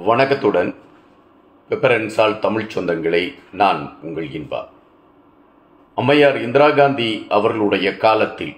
வணக்கத்துடன் பெப்பரன்சால் தமிழ் சொந்தங்களே நான் உங்கள் இன்பா அம்மையார் இந்திரா காந்தி அவர்களுடைய காலத்தில்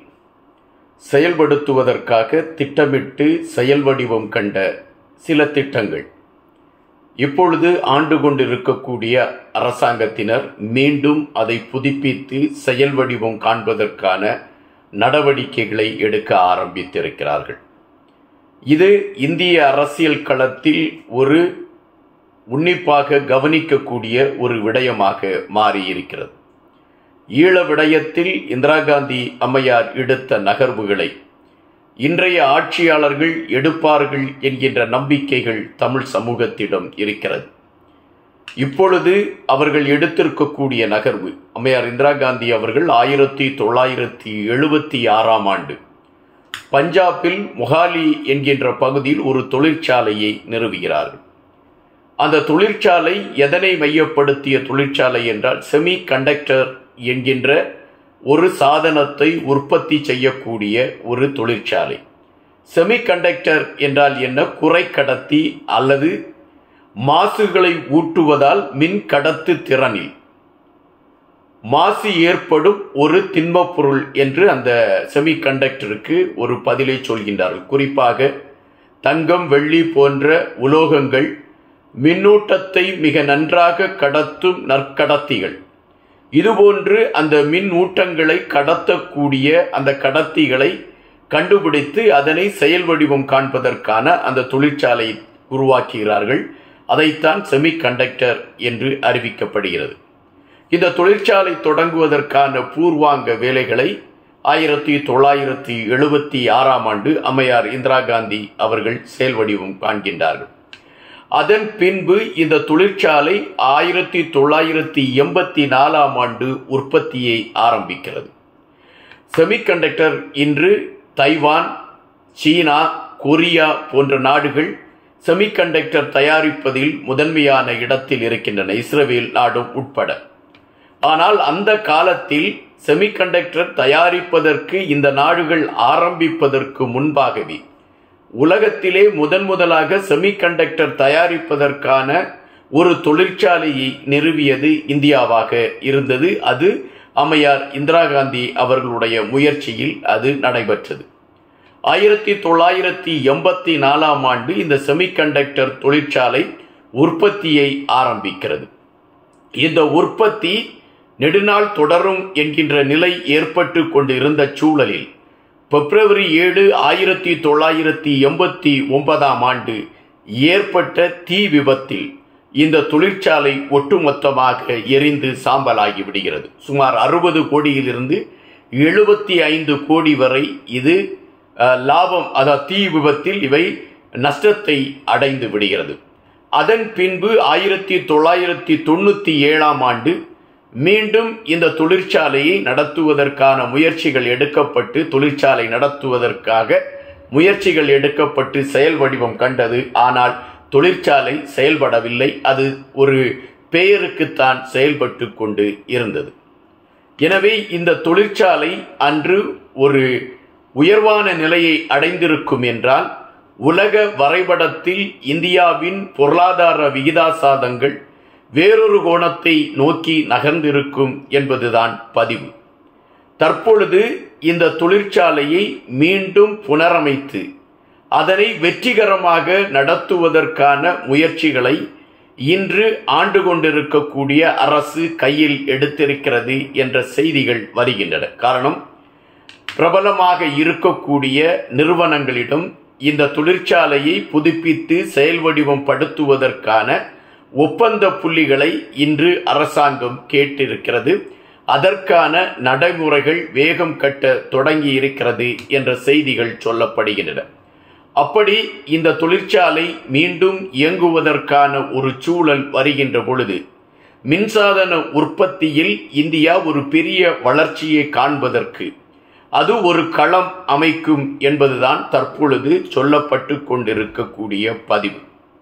செயல்படுத்துவதற்காக திட்டமிட்டு செயல் வடிவம் கண்ட சில திட்டங்கள் இப்பொழுது ஆண்டு கொண்டிருக்கக்கூடிய அரசாங்கத்தினர் மீண்டும் அதை புதுப்பித்து செயல் வடிவம் காண்பதற்கான நடவடிக்கைகளை எடுக்க ஆரம்பித்திருக்கிறார்கள் இது இந்திய அரசியல் களத்தில் ஒரு உன்னிப்பாக கவனிக்கக்கூடிய ஒரு விடயமாக மாறியிருக்கிறது ஈழ விடயத்தில் இந்திரா காந்தி அம்மையார் எடுத்த நகர்வுகளை இன்றைய ஆட்சியாளர்கள் எடுப்பார்கள் என்கின்ற நம்பிக்கைகள் தமிழ் சமூகத்திடம் இருக்கிறது இப்பொழுது அவர்கள் எடுத்திருக்கக்கூடிய நகர்வு அம்மையார் இந்திரா காந்தி அவர்கள் ஆயிரத்தி தொள்ளாயிரத்தி எழுபத்தி ஆறாம் ஆண்டு பஞ்சாபில் மொஹாலி என்கின்ற பகுதியில் ஒரு தொழிற்சாலையை நிறுவுகிறார்கள் அந்த தொழிற்சாலை எதனை மையப்படுத்திய தொழிற்சாலை என்றால் செமி கண்டக்டர் என்கின்ற ஒரு சாதனத்தை உற்பத்தி செய்யக்கூடிய ஒரு தொழிற்சாலை செமி கண்டக்டர் என்றால் என்ன குறை கடத்தி அல்லது மாசுகளை ஊட்டுவதால் மின் கடத்து திறனில் மாசு ஏற்படும் ஒரு திண்மப் பொருள் என்று அந்த செமி கண்டக்டருக்கு ஒரு பதிலை சொல்கின்றார்கள் குறிப்பாக தங்கம் வெள்ளி போன்ற உலோகங்கள் மின்னூட்டத்தை மிக நன்றாக கடத்தும் நற்கடத்திகள் இதுபோன்று அந்த மின் ஊட்டங்களை கடத்தக்கூடிய அந்த கடத்திகளை கண்டுபிடித்து அதனை செயல் வடிவம் காண்பதற்கான அந்த தொழிற்சாலை உருவாக்குகிறார்கள் அதைத்தான் செமி கண்டக்டர் என்று அறிவிக்கப்படுகிறது இந்த தொழிற்சாலை தொடங்குவதற்கான பூர்வாங்க வேலைகளை ஆயிரத்தி தொள்ளாயிரத்தி எழுபத்தி ஆறாம் ஆண்டு அம்மையார் இந்திரா காந்தி அவர்கள் செயல் வடிவம் காண்கின்றார்கள் அதன் பின்பு இந்த தொழிற்சாலை ஆயிரத்தி தொள்ளாயிரத்தி எண்பத்தி நாலாம் ஆண்டு உற்பத்தியை ஆரம்பிக்கிறது செமிகண்டக்டர் இன்று தைவான் சீனா கொரியா போன்ற நாடுகள் செமிகண்டக்டர் தயாரிப்பதில் முதன்மையான இடத்தில் இருக்கின்றன இஸ்ரேல் நாடும் உட்பட ஆனால் அந்த காலத்தில் செமிகண்டக்டர் தயாரிப்பதற்கு இந்த நாடுகள் ஆரம்பிப்பதற்கு முன்பாகவே உலகத்திலே முதன் முதலாக செமிகண்டக்டர் தயாரிப்பதற்கான ஒரு தொழிற்சாலையை நிறுவியது இந்தியாவாக இருந்தது அது அம்மையார் இந்திரா காந்தி அவர்களுடைய முயற்சியில் அது நடைபெற்றது ஆயிரத்தி தொள்ளாயிரத்தி எண்பத்தி நாலாம் ஆண்டு இந்த செமிகண்டக்டர் தொழிற்சாலை உற்பத்தியை ஆரம்பிக்கிறது இந்த உற்பத்தி நெடுநாள் தொடரும் என்கின்ற நிலை ஏற்பட்டு கொண்டிருந்த சூழலில் பிப்ரவரி ஏழு ஆயிரத்தி தொள்ளாயிரத்தி எண்பத்தி ஒன்பதாம் ஆண்டு ஏற்பட்ட தீ விபத்தில் இந்த தொழிற்சாலை ஒட்டுமொத்தமாக எரிந்து சாம்பலாகி விடுகிறது சுமார் அறுபது கோடியிலிருந்து எழுபத்தி ஐந்து கோடி வரை இது லாபம் அதாவது தீ விபத்தில் இவை நஷ்டத்தை அடைந்து விடுகிறது அதன் பின்பு ஆயிரத்தி தொள்ளாயிரத்தி தொண்ணூற்றி ஏழாம் ஆண்டு மீண்டும் இந்த தொழிற்சாலையை நடத்துவதற்கான முயற்சிகள் எடுக்கப்பட்டு தொழிற்சாலை நடத்துவதற்காக முயற்சிகள் எடுக்கப்பட்டு செயல் வடிவம் கண்டது ஆனால் தொழிற்சாலை செயல்படவில்லை அது ஒரு பெயருக்குத்தான் செயல்பட்டு கொண்டு இருந்தது எனவே இந்த தொழிற்சாலை அன்று ஒரு உயர்வான நிலையை அடைந்திருக்கும் என்றால் உலக வரைபடத்தில் இந்தியாவின் பொருளாதார விகிதாசாதங்கள் வேறொரு கோணத்தை நோக்கி நகர்ந்திருக்கும் என்பதுதான் பதிவு தற்பொழுது இந்த தொழிற்சாலையை மீண்டும் புனரமைத்து அதனை வெற்றிகரமாக நடத்துவதற்கான முயற்சிகளை இன்று ஆண்டு கொண்டிருக்கக்கூடிய அரசு கையில் எடுத்திருக்கிறது என்ற செய்திகள் வருகின்றன காரணம் பிரபலமாக இருக்கக்கூடிய நிறுவனங்களிடம் இந்த தொழிற்சாலையை புதுப்பித்து செயல் வடிவம் படுத்துவதற்கான ஒப்பந்த புள்ளிகளை இன்று அரசாங்கம் கேட்டிருக்கிறது அதற்கான நடைமுறைகள் வேகம் கட்ட தொடங்கி இருக்கிறது என்ற செய்திகள் சொல்லப்படுகின்றன அப்படி இந்த தொழிற்சாலை மீண்டும் இயங்குவதற்கான ஒரு சூழல் வருகின்ற பொழுது மின்சாதன உற்பத்தியில் இந்தியா ஒரு பெரிய வளர்ச்சியை காண்பதற்கு அது ஒரு களம் அமைக்கும் என்பதுதான் தற்பொழுது சொல்லப்பட்டு கொண்டிருக்கக்கூடிய பதிவு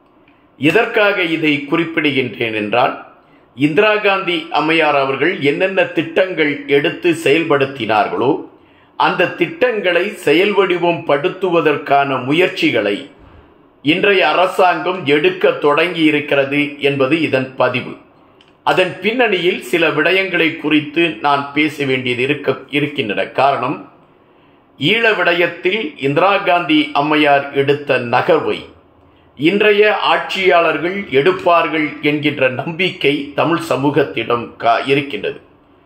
எதற்காக இதை குறிப்பிடுகின்றேன் என்றால் இந்திரா காந்தி அம்மையார் அவர்கள் என்னென்ன திட்டங்கள் எடுத்து செயல்படுத்தினார்களோ அந்த திட்டங்களை செயல் வடிவம் படுத்துவதற்கான முயற்சிகளை இன்றைய அரசாங்கம் எடுக்க தொடங்கி இருக்கிறது என்பது இதன் பதிவு அதன் பின்னணியில் சில விடயங்களை குறித்து நான் பேச வேண்டியது இருக்க இருக்கின்றன காரணம் ஈழ விடயத்தில் இந்திரா காந்தி அம்மையார் எடுத்த நகர்வை இன்றைய ஆட்சியாளர்கள் எடுப்பார்கள் என்கின்ற நம்பிக்கை தமிழ் சமூகத்திடம் கா- இருக்கின்றது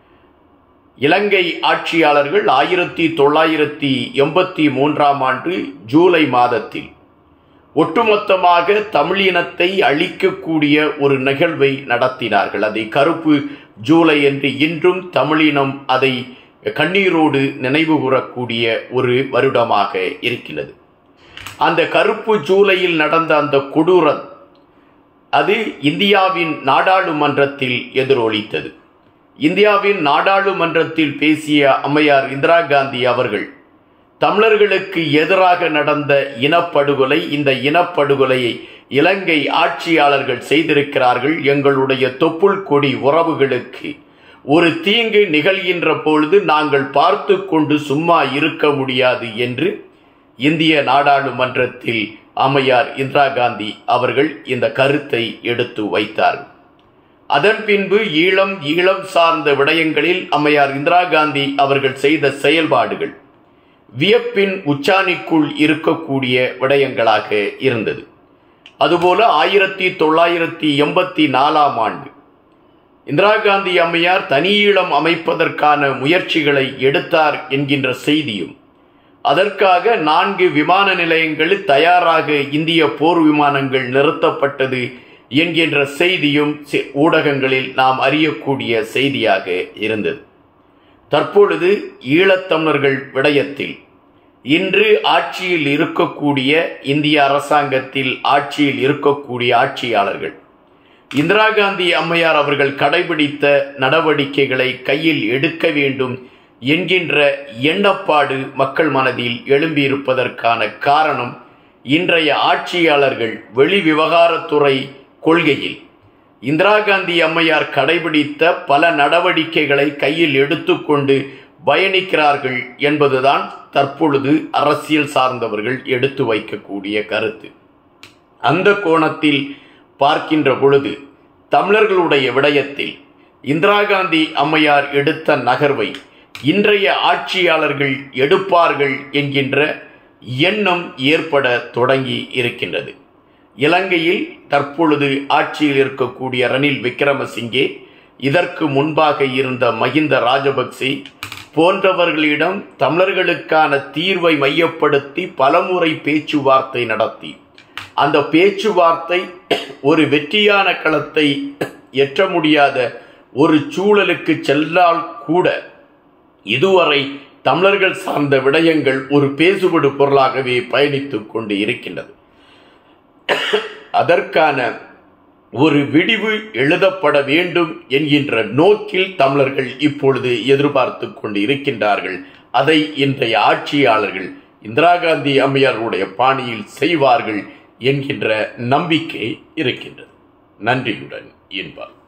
இலங்கை ஆட்சியாளர்கள் ஆயிரத்தி தொள்ளாயிரத்தி எண்பத்தி மூன்றாம் ஆண்டு ஜூலை மாதத்தில் ஒட்டுமொத்தமாக தமிழ் இனத்தை அழிக்கக்கூடிய ஒரு நிகழ்வை நடத்தினார்கள் அதை கருப்பு ஜூலை என்று இன்றும் தமிழினம் அதை கண்ணீரோடு நினைவு கூறக்கூடிய ஒரு வருடமாக இருக்கிறது அந்த கருப்பு ஜூலையில் நடந்த அந்த கொடூரம் அது இந்தியாவின் நாடாளுமன்றத்தில் எதிரொலித்தது இந்தியாவின் நாடாளுமன்றத்தில் பேசிய அம்மையார் இந்திரா காந்தி அவர்கள் தமிழர்களுக்கு எதிராக நடந்த இனப்படுகொலை இந்த இனப்படுகொலையை இலங்கை ஆட்சியாளர்கள் செய்திருக்கிறார்கள் எங்களுடைய தொப்புள் கொடி உறவுகளுக்கு ஒரு தீங்கு நிகழ்கின்ற பொழுது நாங்கள் பார்த்து கொண்டு சும்மா இருக்க முடியாது என்று இந்திய நாடாளுமன்றத்தில் அம்மையார் இந்திரா காந்தி அவர்கள் இந்த கருத்தை எடுத்து வைத்தார்கள் அதன் பின்பு ஈழம் ஈழம் சார்ந்த விடயங்களில் அம்மையார் இந்திரா காந்தி அவர்கள் செய்த செயல்பாடுகள் வியப்பின் உச்சாணிக்குள் இருக்கக்கூடிய விடயங்களாக இருந்தது அதுபோல ஆயிரத்தி தொள்ளாயிரத்தி எண்பத்தி நாலாம் ஆண்டு இந்திரா காந்தி அம்மையார் தனியீழம் அமைப்பதற்கான முயற்சிகளை எடுத்தார் என்கின்ற செய்தியும் அதற்காக நான்கு விமான நிலையங்களில் தயாராக இந்திய போர் விமானங்கள் நிறுத்தப்பட்டது என்கின்ற செய்தியும் சி- ஊடகங்களில் நாம் அறியக்கூடிய செய்தியாக இருந்தது தற்பொழுது ஈழத்தமிழர்கள் விடயத்தில் இன்று ஆட்சியில் இருக்கக்கூடிய இந்திய அரசாங்கத்தில் ஆட்சியில் இருக்கக்கூடிய ஆட்சியாளர்கள் இந்திரா காந்தி அம்மையார் அவர்கள் கடைபிடித்த நடவடிக்கைகளை கையில் எடுக்க வேண்டும் என்கின்ற எண்ணப்பாடு மக்கள் மனதில் எழும்பியிருப்பதற்கான காரணம் இன்றைய ஆட்சியாளர்கள் வெளி விவகாரத்துறை கொள்கையில் இந்திரா காந்தி அம்மையார் கடைபிடித்த பல நடவடிக்கைகளை கையில் எடுத்துக்கொண்டு பயணிக்கிறார்கள் என்பதுதான் தற்பொழுது அரசியல் சார்ந்தவர்கள் எடுத்து வைக்கக்கூடிய கருத்து அந்த கோணத்தில் பார்க்கின்ற பொழுது தமிழர்களுடைய விடயத்தில் இந்திரா காந்தி அம்மையார் எடுத்த நகர்வை இன்றைய ஆட்சியாளர்கள் எடுப்பார்கள் என்கின்ற எண்ணம் ஏற்பட தொடங்கி இருக்கின்றது இலங்கையில் தற்பொழுது ஆட்சியில் இருக்கக்கூடிய ரணில் விக்ரமசிங்கே இதற்கு முன்பாக இருந்த மகிந்த ராஜபக்சே போன்றவர்களிடம் தமிழர்களுக்கான தீர்வை மையப்படுத்தி பலமுறை பேச்சுவார்த்தை நடத்தி அந்த பேச்சுவார்த்தை ஒரு வெற்றியான களத்தை எட்ட முடியாத ஒரு சூழலுக்கு செல்லால் கூட இதுவரை தமிழர்கள் சார்ந்த விடயங்கள் ஒரு பேசுபடு பொருளாகவே பயணித்துக் கொண்டு இருக்கின்றது அதற்கான ஒரு விடிவு எழுதப்பட வேண்டும் என்கின்ற நோக்கில் தமிழர்கள் இப்பொழுது எதிர்பார்த்து கொண்டு இருக்கின்றார்கள் அதை இன்றைய ஆட்சியாளர்கள் இந்திரா காந்தி அம்மையாருடைய பாணியில் செய்வார்கள் என்கின்ற நம்பிக்கை இருக்கின்றது நன்றியுடன் என்பார்